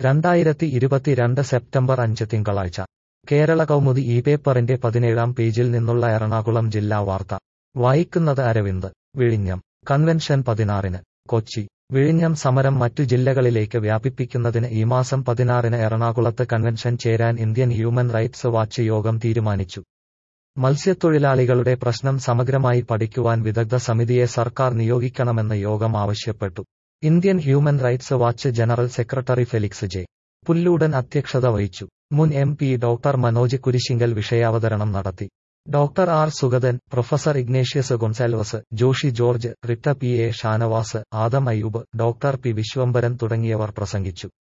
രണ്ടായിരത്തി ഇരുപത്തിരണ്ട് സെപ്റ്റംബർ അഞ്ച് തിങ്കളാഴ്ച കേരള കൗമുദി ഈ പേപ്പറിന്റെ പതിനേഴാം പേജിൽ നിന്നുള്ള എറണാകുളം ജില്ലാ വാർത്ത വായിക്കുന്നത് അരവിന്ദ് വിഴിഞ്ഞം കൺവെൻഷൻ പതിനാറിന് കൊച്ചി വിഴിഞ്ഞം സമരം മറ്റു ജില്ലകളിലേക്ക് വ്യാപിപ്പിക്കുന്നതിന് ഈ മാസം പതിനാറിന് എറണാകുളത്ത് കൺവെൻഷൻ ചേരാൻ ഇന്ത്യൻ ഹ്യൂമൻ റൈറ്റ്സ് വാച്ച് യോഗം തീരുമാനിച്ചു മത്സ്യത്തൊഴിലാളികളുടെ പ്രശ്നം സമഗ്രമായി പഠിക്കുവാൻ വിദഗ്ധ സമിതിയെ സർക്കാർ നിയോഗിക്കണമെന്ന് യോഗം ആവശ്യപ്പെട്ടു Indian human rights watch general secretary Felix J Pulloodan അധ്യക്ഷത വഹിച്ചു മുൻ M P doctor Manoj Kurisingal വിഷയാവതരണം നടത്തി doctor R Sugathan professor Ignatius Gonsalves Joshy George റിട്ട P A Shanavas Adam Ayyub doctor P Viswambharan തുടങ്ങിയവർ പ്രസംഗിച്ചു